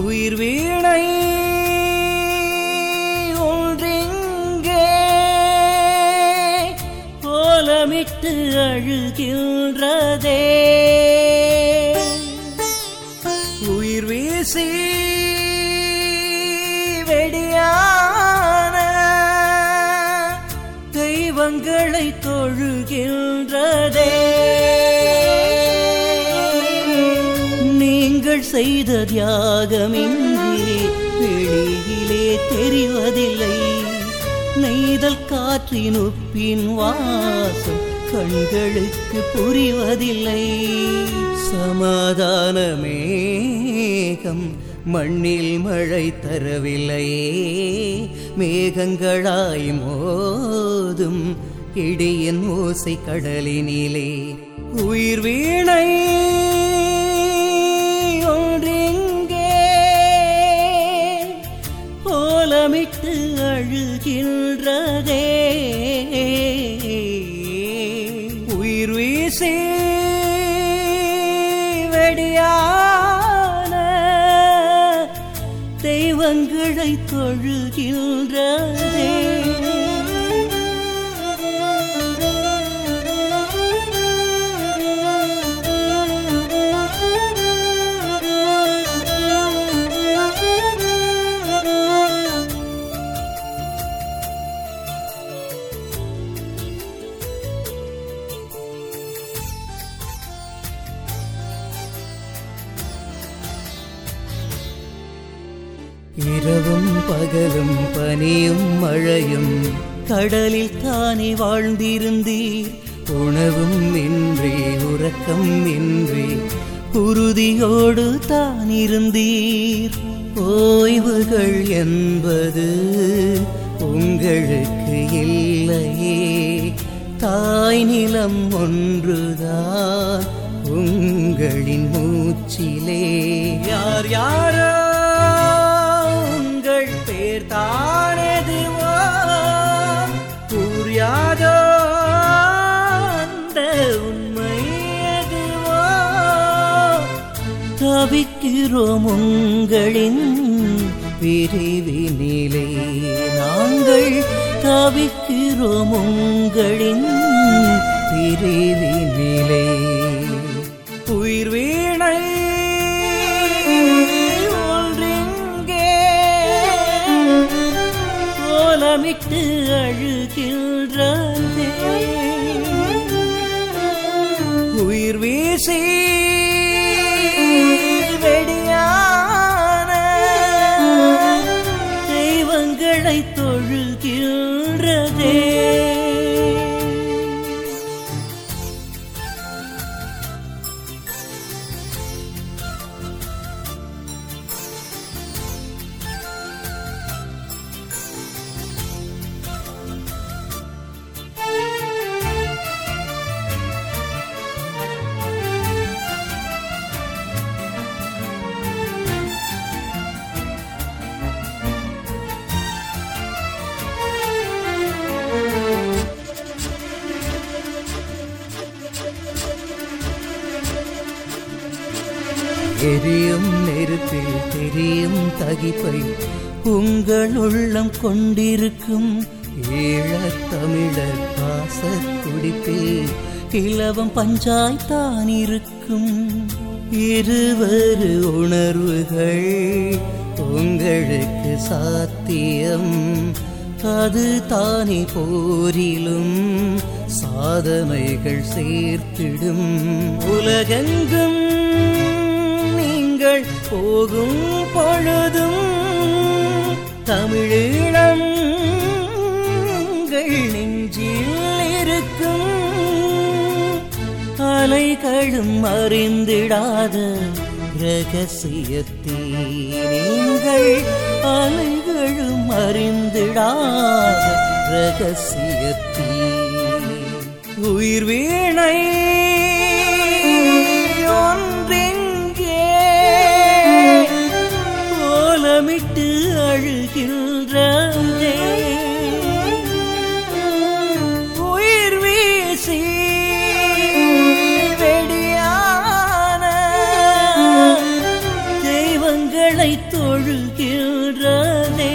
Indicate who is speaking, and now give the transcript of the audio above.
Speaker 1: உயிர் வீணை ஒன்றிங்கே கோலமிட்டு அழுகின்றதே உயிர் வீசி வெடியான தெய்வங்களை தொழுகின்றதே நீங்கள் செய்த தியாகமின்றி வெளியிலே தெரிவதில்லை நெய்தல் காற்றின் உப்பின் வாசம் கண்களுக்கு புரிவதில்லை சமாதான மேகம் மண்ணில் மழை தரவில்லையே மேகங்களாய் மோதும் இடியின் ஓசை கடலினிலே உயிர் வீணை ஒன்றிங்கே கோலமிட்டு அழுகின்றதே உயிர் வீசி வெடியான தெய்வங்களை தொழுகின்றதே இரவும் பகலும் பனியும் மழையும் கடலில் தானே வாழ்ந்திருந்தீர் உணவும் இன்றி உறக்கம் இன்றி உறுதியோடு தான் இருந்தீர் ஓய்வுகள் என்பது உங்களுக்கு இல்லையே தாய் நிலம் ஒன்றுதான் உங்களின் மூச்சிலே யார் யாரோ உங்கள் பேர் தானெதுவோ புரியாதோ அந்த உண்மை எதுவோ தவிக்கிறோம் உங்களின் பிரிவினிலே நாங்கள் தவிக்கிறோம் உங்களின் பிரிவினிலே உயிர் வீணை ஒன்றிங்கே கோலமிட்டு அழுகின்றதே உயிர் வீசி வெடியான தெய்வங்களை தொழுகின்றதே எரியும் நெருப்பில் தெரியும் தகிப்பை உங்கள் உள்ளம் கொண்டிருக்கும் ஈழத் தமிழர் பாச துடிப்பில் இலவம் பஞ்சாய்த்தான் இருக்கும் இருவரு உணர்வுகள் உங்களுக்கு சாத்தியம் அது தானே போரிலும் சாதனைகள் சேர்த்திடும் உலகெங்கும் நீங்கள் போகும் பொழுதும் தமிழீழம் உங்கள் நெஞ்சில் இருக்கும் அலைகளும் அறிந்திடாத ரகசியத்தை நீங்கள் அலைகளும் அறிந்திடாத ரகசியத்தை உயிர் வீணை ஒன்றெங்கே கோலமிட்டு அழுகின்றதே உயிர் வீசி வெடியான தெய்வங்களை இருக்கின்றதே